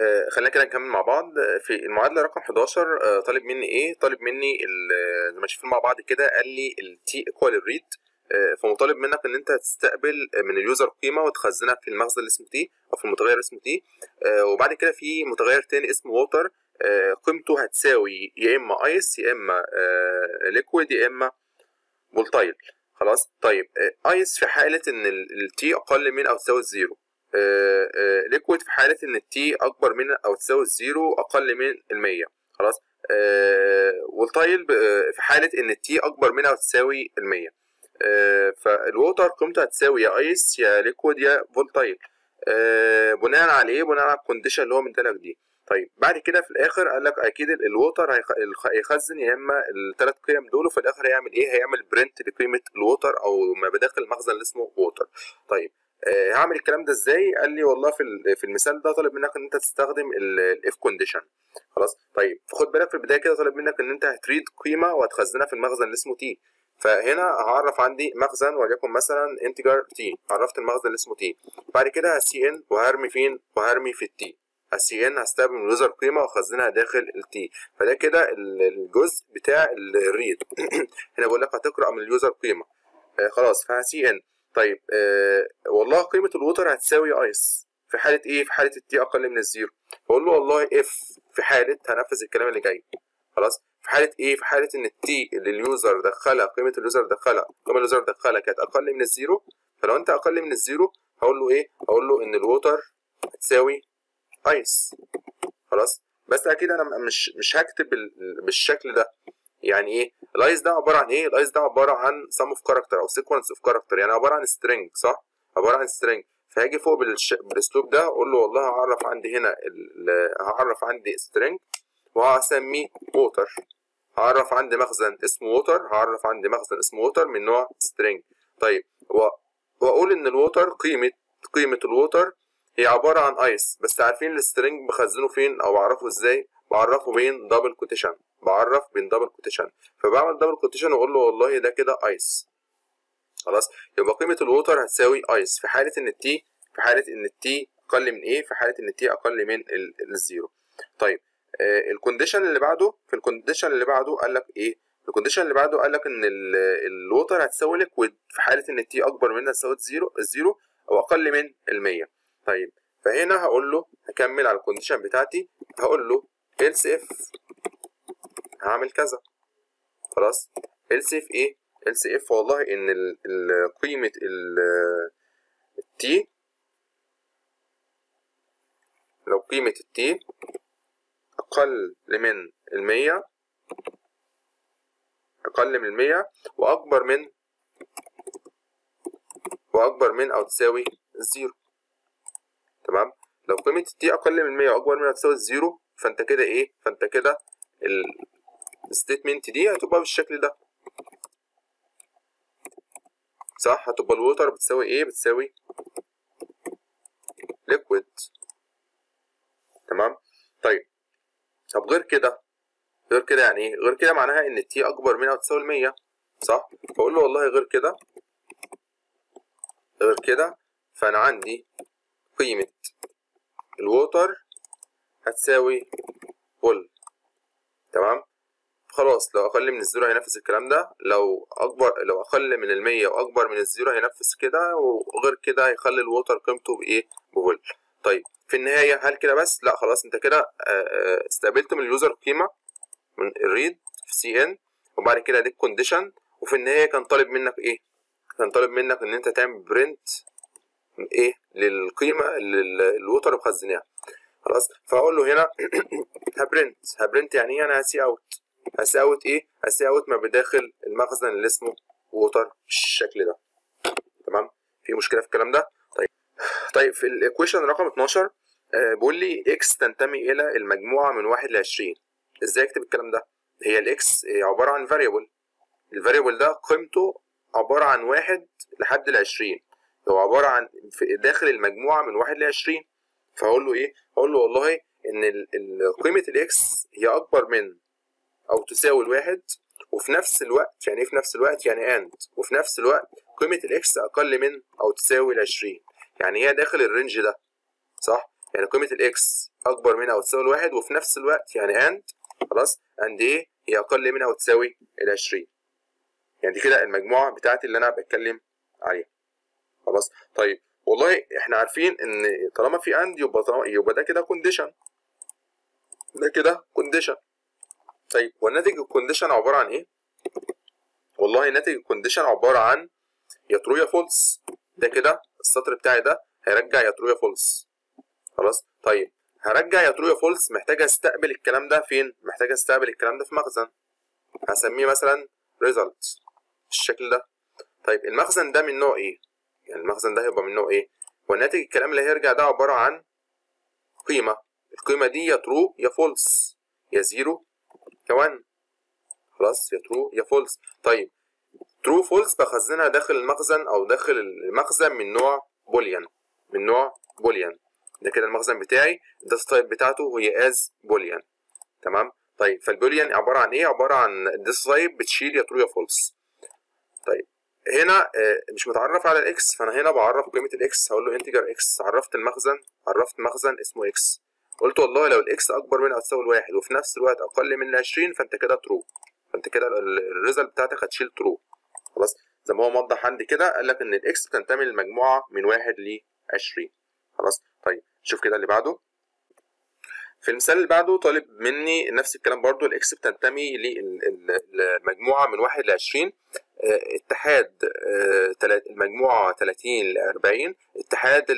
آه، خلينا كده نكمل مع بعض آه، في المعادله رقم 11 آه، طالب مني ايه طالب مني ال- زي ما شايفين مع بعض كده قال لي التي ايكوال الريد فمطالب منك ان انت تستقبل من اليوزر قيمه وتخزنها في المخزن اللي اسمه تي او في المتغير اللي اسمه تي وبعد كده في متغير تاني اسمه ووتر قيمته هتساوي يا اما ايس يا اما ليكويد يا اما فولتايل خلاص طيب ايس في حاله ان التي اقل من او تساوي الزيرو ليكويد في حاله ان التي اكبر من او تساوي الزيرو اقل من المية خلاص والتايل في حاله ان التي اكبر من او تساوي المية فالووتر قيمته هتساوي يا ايس يا ليكويد يا فولتايل بناء على ايه بناء على الكونديشن اللي هو مديلك دي طيب بعد كده في الاخر قال لك اكيد الووتر هيخزن يا اما الثلاث قيم دول وفي الاخر هيعمل ايه هيعمل برنت لقيمه الووتر او ما بداخل المخزن اللي اسمه ووتر طيب آه هعمل الكلام ده ازاي قال لي والله في في المثال ده طالب منك ان انت تستخدم الاف كونديشن خلاص طيب فخد بالك في البدايه كده طالب منك ان انت هتريد قيمه وهتخزنها في المخزن اللي اسمه تي فهنا هعرف عندي مخزن وليكن مثلا انتجر تي عرفت المخزن اللي اسمه تي بعد كده هسي ان وهرمي فين وهرمي في التي السي ان هستخدم اليوزر قيمه واخزنها داخل التي فده كده الجزء بتاع الريد هنا بقول لك هتقرا من اليوزر قيمه آه خلاص فهسي ان طيب آه والله قيمه الووتر هتساوي ايس في حاله ايه في حاله التي اقل من الزيرو بقول له والله اف في حاله هنفذ الكلام اللي جاي خلاص في حاله ايه في حاله ان التي اللي اليوزر دخلها قيمه اليوزر دخلها قيمه اليوزر دخلها كانت اقل من الزيرو فلو انت اقل من الزيرو هقول له ايه هقول له ان الووتر هتساوي ايس خلاص بس اكيد انا مش مش هكتب بالشكل ده يعني ايه الايس ده عباره عن ايه الايس ده عباره عن سم اوف كاركتر او سيكونس اوف كاركتر يعني عباره عن سترينج صح عباره عن سترينج فهاجي فوق بالش... بالاسلوب ده اقول له والله هعرف عندي هنا ال... هعرف عندي سترينج وهسميه ووتر هعرف عندي مخزن اسمه ووتر هعرف عندي مخزن اسمه ووتر من نوع سترينج طيب و... واقول ان الووتر قيمه قيمه الووتر هي عبارة عن ايس بس عارفين السترنج بخزنه فين او بعرفه ازاي بعرفه بين دبل كوتيشن بعرف بين دبل كوتيشن فبعمل دبل كوتيشن واقول له والله ده كده ايس خلاص يبقى قيمة الووتر هتساوي ايس في حالة ان التي في حالة ان التي اقل من ايه في حالة ان التي اقل من الزيرو طيب آه الكونديشن اللي بعده في الكونديشن اللي بعده قال لك ايه الكونديشن اللي بعده قال لك ان الووتر هتساوي ليكويد في حالة ان التي اكبر من تساوي الزيرو الزيرو او اقل من المية طيب فهنا هقول له هكمل على الكونديشن بتاعتي هقول له else if هعمل كذا خلاص else if ايه else if والله ان ال ال قيمة ال t لو قيمة الت أقل من المية أقل من المية وأكبر من وأكبر من أو تساوي الزيرو تمام لو قيمة التي أقل من 100 وأكبر من أو تساوي الزيرو فأنت كده إيه؟ فأنت كده الستيتمنت دي هتبقى بالشكل ده صح؟ هتبقى الووتر بتساوي إيه؟ بتساوي ليكويد تمام؟ طيب طب غير كده غير كده يعني إيه؟ غير كده معناها إن التي أكبر من أو تساوي المية صح؟ فأقول له والله غير كده غير كده فأنا عندي قيمة الووتر هتساوي فول تمام خلاص لو أقل من الزيرو هينفذ الكلام ده لو أكبر لو أقل من المية وأكبر من الزيرو هينفذ كده وغير كده هيخلي الووتر قيمته بإيه بفول طيب في النهاية هل كده بس؟ لا خلاص أنت كده استقبلت من اليوزر قيمة من الريد في سي إن وبعد كده دي كونديشن وفي النهاية كان طالب منك إيه؟ كان طالب منك إن أنت تعمل برنت ايه للقيمه اللي الووتر مخزناها خلاص فاقول له هنا هبرنت هبرنت يعني ايه انا هسي اوت هسي اوت ايه هسي اوت ما بداخل المخزن اللي اسمه ووتر بالشكل ده تمام في مشكله في الكلام ده طيب طيب في الايكويشن رقم 12 آه بيقول لي اكس تنتمي الى المجموعه من 1 ل 20 ازاي اكتب الكلام ده هي الاكس عباره عن فاريبل الفاريبل ده قيمته عباره عن واحد لحد ال 20 هو عبارة عن في داخل المجموعة من واحد لعشرين فهقول له إيه؟ هقول له والله إن قيمة الإكس هي أكبر من أو تساوي الواحد وفي نفس الوقت يعني إيه في نفس الوقت؟ يعني أند وفي نفس الوقت قيمة الإكس أقل من أو تساوي العشرين يعني هي داخل الرينج ده صح؟ يعني قيمه الاكس اكبر من او تساوي الواحد وفي نفس الوقت يعني اند خلاص اند ايه هي اقل من او تساوي ال 20 يعني دي كده المجموعه بتاعتي اللي انا بتكلم عليها خلاص طيب والله احنا عارفين ان طالما في اند يبقى طالما يبقى ده كده كونديشن ده كده كونديشن طيب والناتج الكونديشن عباره عن ايه والله ناتج الكونديشن عباره عن يا ترو يا فولس ده كده السطر بتاعي ده هيرجع يا ترو يا فولس خلاص طيب هرجع يا ترو يا فولس محتاج استقبل الكلام ده فين محتاج استقبل الكلام ده في مخزن هسميه مثلا result بالشكل ده طيب المخزن ده من نوع ايه يعني المخزن ده هيبقى من نوع ايه وناتج الكلام اللي هيرجع ده عباره عن قيمه القيمه دي يا ترو يا فولس يا زيرو يا 1 خلاص يا ترو يا فولس طيب ترو فولس بخزنها داخل المخزن او داخل المخزن من نوع بوليان من نوع بوليان ده كده المخزن بتاعي ده التايب بتاعته هي از بوليان تمام طيب فالبوليان عباره عن ايه عباره عن ديس تايب بتشيل يا ترو يا فولس طيب هنا مش متعرف على الاكس فانا هنا بعرف قيمه الاكس هقول له انتجر اكس عرفت المخزن عرفت مخزن اسمه اكس قلت والله لو الاكس اكبر من او تساوي الواحد وفي نفس الوقت اقل من ال 20 فانت كده ترو فانت كده الريزلت بتاعتك هتشيل ترو خلاص زي ما هو موضح عندي كده قال لك ان الاكس بتنتمي للمجموعه من واحد ل 20 خلاص طيب شوف كده اللي بعده في المثال اللي بعده طالب مني نفس الكلام برضو الاكس بتنتمي للمجموعه من واحد ل 20 اتحاد المجموعه 30 ل 40 اتحاد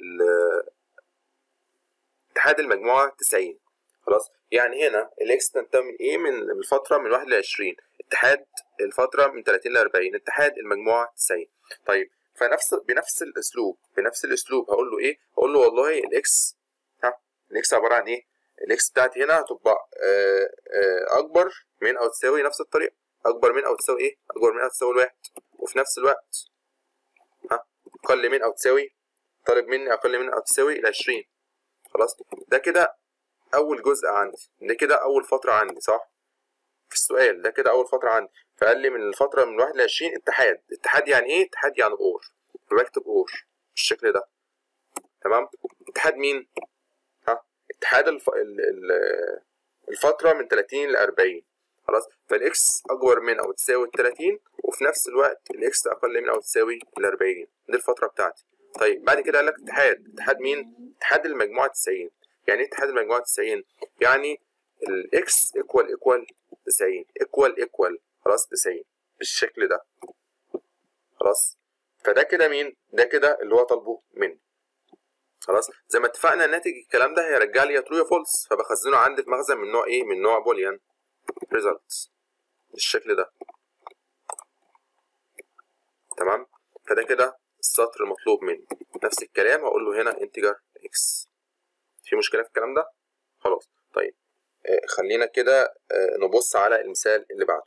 اتحاد المجموعه 90 خلاص يعني هنا الاكس تنتمي لايه من الفتره من 1 ل 20 اتحاد الفتره من 30 ل 40 اتحاد المجموعه 90 طيب فنفس بنفس الاسلوب بنفس الاسلوب هقول له ايه هقول له والله الاكس ها الاكس عباره عن ايه الاكس بتاعتي هنا هتبقى اكبر من او تساوي نفس الطريقه اكبر من او تساوي ايه اكبر من او تساوي الواحد وفي نفس الوقت ها اقل من او تساوي طالب مني اقل من او تساوي ال 20 خلاص ده كده اول جزء عندي ده كده اول فتره عندي صح في السؤال ده كده اول فتره عندي فقال لي من الفتره من 1 ل 20 اتحاد اتحاد يعني ايه اتحاد يعني اور فبكتب اور بالشكل ده تمام اتحاد مين ها اتحاد الف... ال... ال... الفتره من 30 ل 40 خلاص فالاكس اكبر من او تساوي 30 وفي نفس الوقت الاكس اقل من او تساوي ال 40 دي الفتره بتاعتي طيب بعد كده قال لك اتحاد اتحاد مين اتحاد المجموعه 90 يعني ايه اتحاد المجموعه 90 يعني الاكس ايكوال ايكوال 90 ايكوال ايكوال خلاص 90 بالشكل ده خلاص فده كده مين ده كده اللي هو طالبه مني خلاص زي ما اتفقنا ناتج الكلام ده هيرجع لي يا ترو يا فولس فبخزنه عندي في مخزن من نوع ايه من نوع بوليان results بالشكل ده تمام فده كده السطر المطلوب مني نفس الكلام هقول له هنا integer x في مشكله في الكلام ده خلاص طيب آه خلينا كده آه نبص على المثال اللي بعده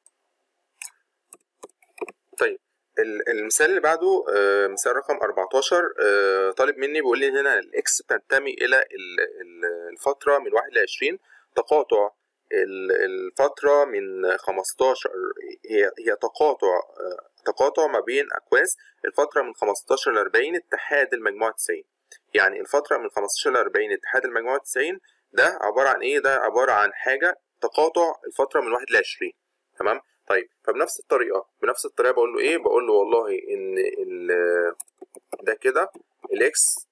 طيب المثال اللي بعده آه مثال رقم 14 طالب مني بيقول لي هنا الاكس بتنتمي الى الفتره من 1 ل 20 تقاطع الفترة من 15 هي هي تقاطع تقاطع ما بين أكواس الفترة من 15 ل 40 اتحاد المجموعة 90 يعني الفترة من 15 ل 40 اتحاد المجموعة 90 ده عبارة عن إيه؟ ده عبارة عن حاجة تقاطع الفترة من 1 ل 20 تمام؟ طيب فبنفس الطريقة بنفس الطريقة بقول له إيه؟ بقول له والله إن ال ده كده الإكس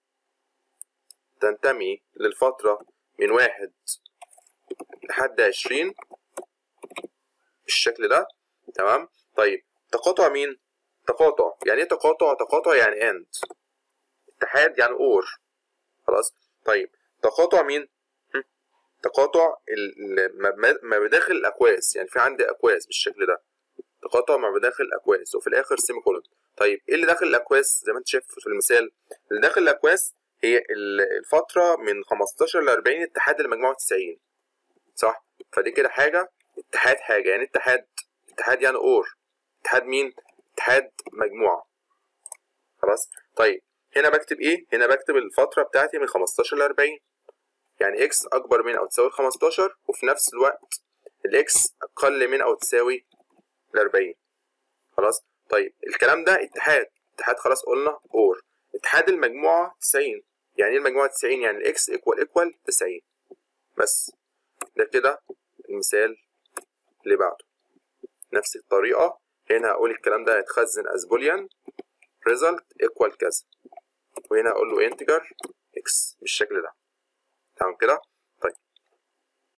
تنتمي للفترة من واحد لحد 20 بالشكل ده تمام طيب تقاطع مين تقاطع يعني ايه تقاطع تقاطع يعني اند اتحاد يعني اور خلاص طيب تقاطع مين تقاطع ما بداخل الاكواس يعني في عندي اكواس بالشكل ده تقاطع ما بداخل الاكواس وفي الاخر سيمي كولون طيب ايه اللي داخل الاكواس زي ما انت شايف في المثال اللي داخل الاكواس هي الفتره من 15 ل 40 اتحاد المجموعه 90 صح فدي كده حاجه اتحاد حاجه يعني اتحاد اتحاد يعني اور اتحاد مين اتحاد مجموعه خلاص طيب هنا بكتب ايه هنا بكتب الفتره بتاعتي من 15 ل 40 يعني اكس اكبر من او تساوي 15 وفي نفس الوقت الاكس اقل من او تساوي ل 40 خلاص طيب الكلام ده اتحاد اتحاد خلاص قلنا اور اتحاد المجموعه 90 يعني ايه المجموعه 90 يعني الاكس ايكوال ايكوال 90 بس ده كده المثال اللي بعده نفس الطريقه هنا هقول الكلام ده هيتخزن as boolean result equal كذا وهنا اقول له integer x بالشكل ده تمام كده